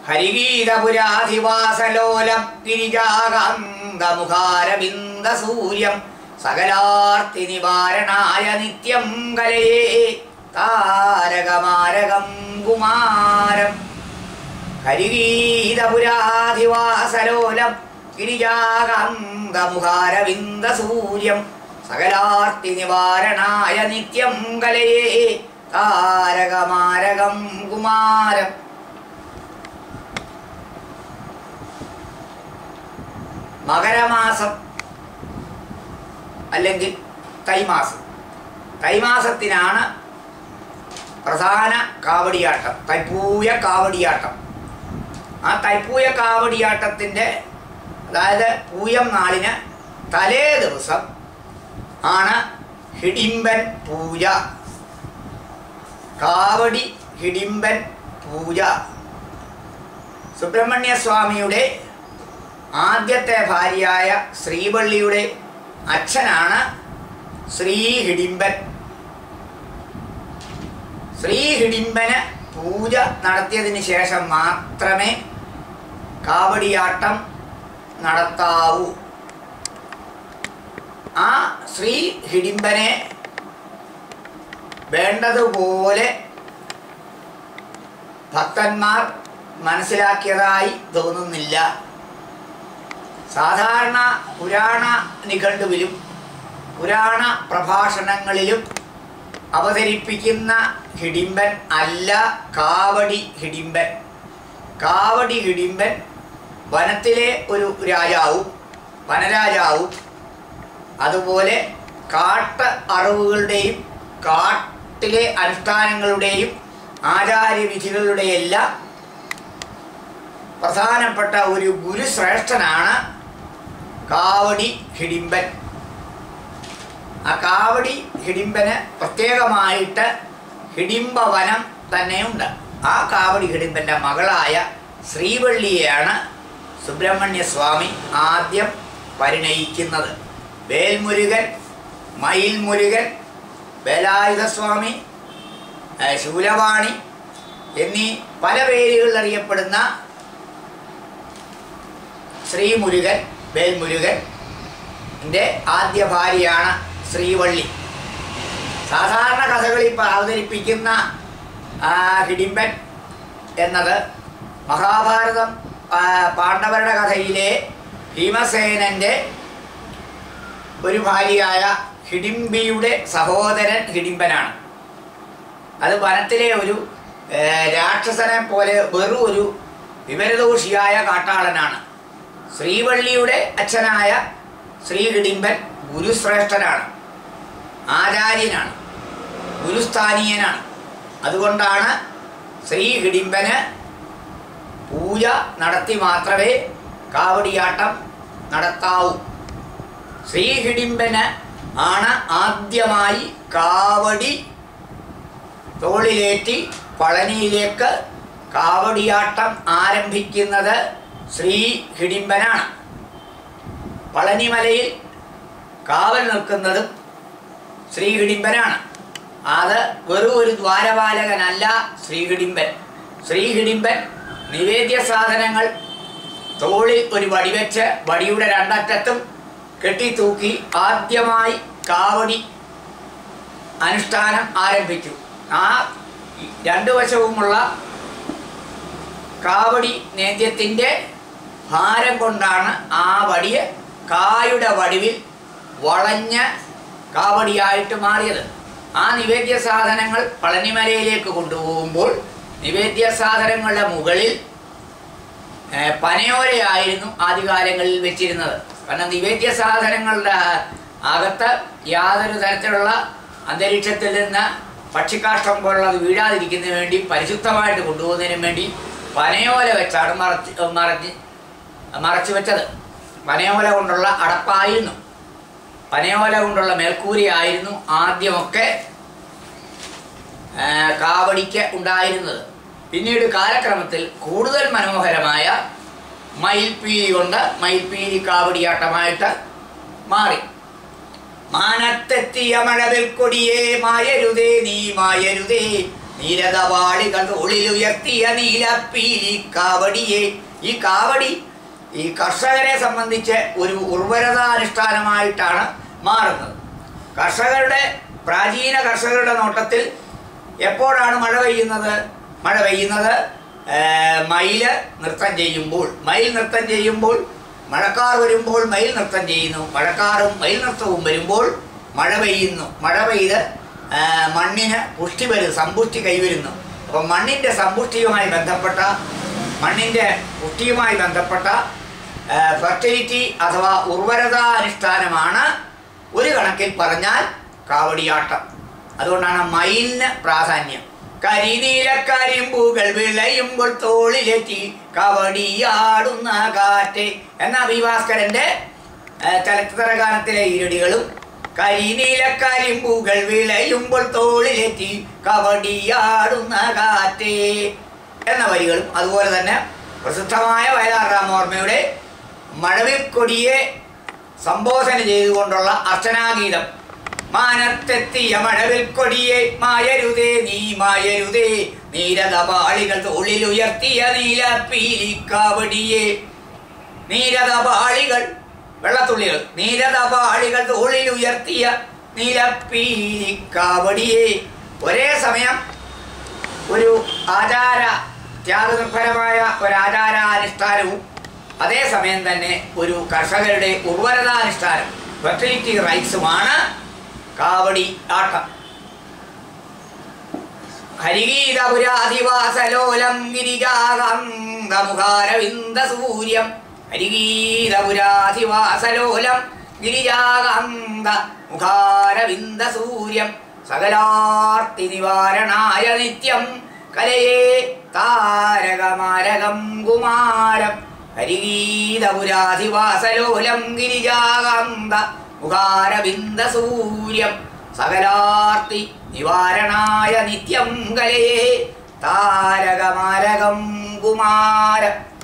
ഹരിഗീതപുരാധിവാസലോലം ഗിരിജാകാന്തമുഖാരബിന്ദ സൂര്യം സകലാർത്തി നിവാരണായ നിത്യം കലയേ താരകമാരകം കുമാരം ഹരിഗീതപുരാധിവാസലോലം ഗിരിജാകാന്തമുഖാരവിന്ദ സൂര്യം സകലാർത്തി നിവാരണായ നിത്യം കലയേ താരകമാരകം കുമാരം മകരമാസം അല്ലെങ്കിൽ തൈമാസം തൈമാസത്തിനാണ് പ്രധാന കാവടിയാട്ടം തൈപ്പൂയ കാവടിയാട്ടം ആ തൈപ്പൂയ കാവടിയാട്ടത്തിൻ്റെ അതായത് പൂയം നാളിന് തലേ ദിവസം ആണ് ഹിഡിമ്പൻ പൂജ കാവടി ഹിഡിമ്പൻ പൂജ സുബ്രഹ്മണ്യ സ്വാമിയുടെ ആദ്യത്തെ ഭാര്യയായ ശ്രീവള്ളിയുടെ അച്ഛനാണ് ശ്രീ ഹിഡിമ്പൻ ശ്രീ ഹിഡിമ്പന് പൂജ നടത്തിയതിന് ശേഷം മാത്രമേ കാവടിയാട്ടം നടത്താവൂ ആ ശ്രീ ഹിഡിമ്പനെ വേണ്ടതുപോലെ ഭക്തന്മാർ മനസ്സിലാക്കിയതായി തോന്നുന്നില്ല സാധാരണ പുരാണ നിഘണ്ടുവിലും പുരാണ പ്രഭാഷണങ്ങളിലും അവതരിപ്പിക്കുന്ന ഹിഡിമ്പൻ അല്ല കാവടി ഹിഡിമ്പൻ കാവടി ഹിഡിമ്പൻ വനത്തിലെ ഒരു രാജാവും വനരാജാവും അതുപോലെ കാട്ട് അറിവുകളുടെയും കാട്ടിലെ അനുഷ്ഠാനങ്ങളുടെയും ആചാര്യവിധികളുടെയെല്ലാം പ്രധാനപ്പെട്ട ഒരു ഗുരുശ്രേഷ്ഠനാണ് കാവടി ഹിഡിമ്പൻ ആ കാവടി ഹിഡിമ്പന് പ്രത്യേകമായിട്ട് ഹിഡിംബവനം തന്നെയുണ്ട് ആ കാവടി ഹിഡിമ്പൻ്റെ മകളായ ശ്രീവള്ളിയെയാണ് സുബ്രഹ്മണ്യ സ്വാമി ആദ്യം പരിണയിക്കുന്നത് വേൽമുരുകൻ മയിൽമുരുകൻ വേലായുധസ്വാമി ഏ, ശൂലവാണി എന്നീ പല പേരുകളിൽ അറിയപ്പെടുന്ന ശ്രീമുരുകൻ വേൽമുരുകൻ എൻ്റെ ആദ്യ ഭാര്യയാണ് ശ്രീവള്ളി സാധാരണ കഥകളിൽ പ- അവതരിപ്പിക്കുന്ന ആ, ഹിഡിമ്പൻ എന്നത് മഹാഭാരതം ആ, പാണ്ഡവരുടെ കഥയിലെ ഭീമസേനൻ്റെ ഒരു ഭാര്യയായ ഹിഡിംബിയുടെ സഹോദരൻ ഹിഡിംബനാണ് അത് വനത്തിലെ ഒരു ഏ, രാക്ഷസനെ പോലെ വെറും ഒരു വിവരദോഷിയായ കാട്ടാളനാണ് ശ്രീവള്ളിയുടെ അച്ഛനായ ശ്രീ ഹിഡിംബൻ ഗുരുശ്രേഷ്ഠനാണ് ആചാര്യനാണ് ഗുരുസ്ഥാനീയനാണ് അതുകൊണ്ടാണ് ശ്രീ ഹിഡിംബന് പൂജ നടത്തി മാത്രമേ കാവടിയാട്ടം നടത്താവൂ ശ്രീ ഹിഡിംബന് ആണ് ആദ്യമായി കാവടി തോളിലേറ്റി പളനിയിലേക്ക് കാവടിയാട്ടം ആരംഭിക്കുന്നത് ശ്രീ ഹിഡിംബനാണ് പളനിമലയിൽ കാവൽ നിൽക്കുന്നതും ശ്രീ ഹിഡിംബനാണ് അത് വെറും ഒരു ദ്വാരപാലകനല്ല ശ്രീ ഹിഡിംബൻ ശ്രീ ഹിഡിംബൻ നിവേദ്യ സാധനങ്ങൾ തോളിൽ ഒരു വടി വെച്ച് വടിയുടെ രണ്ടറ്റത്തും കെട്ടിത്തൂക്കി ആദ്യമായി കാവടി അനുഷ്ഠാനം ആരംഭിച്ചു ആ രണ്ടു വശവുമുള്ള കാവടി നേദ്യത്തിൻ്റെ ഭാരം കൊണ്ടാണ് ആ വടിയെ കായുടെ വടിവിൽ വളഞ്ഞ് കാവടിയായിട്ട് മാറിയത് ആ നിവേദ്യ സാധനങ്ങൾ പളനിമലയിലേക്ക് കൊണ്ടുപോകുമ്പോൾ നിവേദ്യ സാധനങ്ങളുടെ മുകളിൽ ഏ, പനയോലയായിരുന്നു ആദ്യകാലങ്ങളിൽ വെച്ചിരുന്നത് കാരണം നിവേദ്യ സാധനങ്ങളുടെ അകത്ത് യാതൊരു തരത്തിലുള്ള അന്തരീക്ഷത്തിൽ നിന്ന് പക്ഷിക്കാഷ്ടം പോലുള്ളത് വീഴാതിരിക്കുന്നതിന് വേണ്ടി പരിശുദ്ധമായിട്ട് കൊണ്ടുപോകുന്നതിന് വേണ്ടി പനയോല വെച്ചാണ് മറച്ച് മറച്ച് മറച്ചു വെച്ചത് പനയോല കൊണ്ടുള്ള അടപ്പായിരുന്നു പനയോല കൊണ്ടുള്ള മേൽക്കൂരയായിരുന്നു ആദ്യമൊക്കെ ആ, കാവടിക്ക് ഉണ്ടായിരുന്നത് പിന്നീട് കാലക്രമത്തിൽ കൂടുതൽ മനോഹരമായ മയിൽപ്പീലി കൊണ്ട് മയിൽപ്പീലി കാവടിയാട്ടമായിട്ട് മാറി മാനത്തെത്തിയ മഴവിൽ കൊടിയേ മായരുതേ നീ മായരുതേ നീരതവാളികൾ ഉള്ളിലുയർത്തിയ നീലപ്പീലി കാവടിയെ ഈ കാവടി ഈ കർഷകരെ സംബന്ധിച്ച് ഒരു ഉർവരതാനുഷ്ഠാനമായിട്ടാണ് മാറുന്നത് കർഷകരുടെ പ്രാചീന കർഷകരുടെ നോട്ടത്തിൽ എപ്പോഴാണ് മഴ പെയ്യുന്നത് മഴ പെയ്യുന്നത് ആ, മയില് നൃത്തം ചെയ്യുമ്പോൾ മയിൽ നൃത്തം ചെയ്യുമ്പോൾ മഴക്കാർ വരുമ്പോൾ മയിൽ നൃത്തം ചെയ്യുന്നു മഴക്കാറും മയിൽ നൃത്തവും വരുമ്പോൾ മഴ പെയ്യുന്നു മഴ പെയ്ത് ആ, മണ്ണിന് പുഷ്ടി വരും സമ്പുഷ്ടി കൈവരുന്നു അപ്പം മണ്ണിൻ്റെ സമ്പുഷ്ടിയുമായി ബന്ധപ്പെട്ട മണ്ണിൻ്റെ പുഷ്ടിയുമായി ബന്ധപ്പെട്ട ഫെർട്ടിലിറ്റി അഥവാ ഉർവരതാനുഷ്ഠാനമാണ് ഒരു കണക്കിൽ പറഞ്ഞാൽ കാവടിയാട്ടം അതുകൊണ്ടാണ് മയിലിന് പ്രാധാന്യം കരിനീലക്കരിമ്പൂകൾ വിളയുമ്പോൾ തോളിലെത്തി കവടിയാടുന്ന കാറ്റ് എന്ന അഭിഭാസ്കരന്റെ ചലച്ചിത്ര ഗാനത്തിലെ ഈരടികളും കരിനീലക്കരിമ്പൂകൾ വിളയുമ്പോൾ തോളിലെത്തി കവടിയാടുന്ന കാറ്റ് എന്ന വരികളും അതുപോലെ തന്നെ പ്രസിദ്ധമായ വയലാർ രാമവർമ്മയുടെ മഴവിൽ കൊടിയെ സംബോധന ചെയ്തുകൊണ്ടുള്ള അർച്ചനാഗീതം മാനത്തെത്തിയ മഴവിൽ കൊടിയെ മായരുതേ നീ മായരുതേ നീരതപാളികൾ തോളിലുയർത്തിയ നീല പീലിക്കാവടിയെ നീരതപാളികൾ വെള്ളത്തുള്ളികൾ നീരതപാളികൾ തോളിലുയർത്തിയ നീല പീലിക്കാവടിയെ ഒരേ സമയം ഒരു ആചാര ത്യാഗനിർഭരമായ ഒരു ആചാരാനുഷ്ഠാനവും അതേസമയം തന്നെ ഒരു കർഷകരുടെ ഉർവരതാനുഷ്ഠാനം ഫെർട്ടിലിറ്റി റൈറ്റ്സുമാണ് കാവടി ആട്ടം ഹരിഗീതപുരാധിവാസലോലം ഗിരിജാകാന്തമുഖാരവിന്ദ സൂര്യം ഹരിഗീതപുരാധിവാസലോലം ഗിരിജാകാന്ത മുഖാരവിന്ദ സൂര്യം സകലാർത്തി നിവാരണായ നിത്യം കലയെ താരകമാരകം കുമാരം ഹരിഗീതപുരാധിവാസലോലം ഗിരിജാകാന്ത മുഖാരവിന്ദ സൂര്യം സകലാർത്തി നിവാരണായ നിത്യം കലയെ താരകമാരകം കുമാരം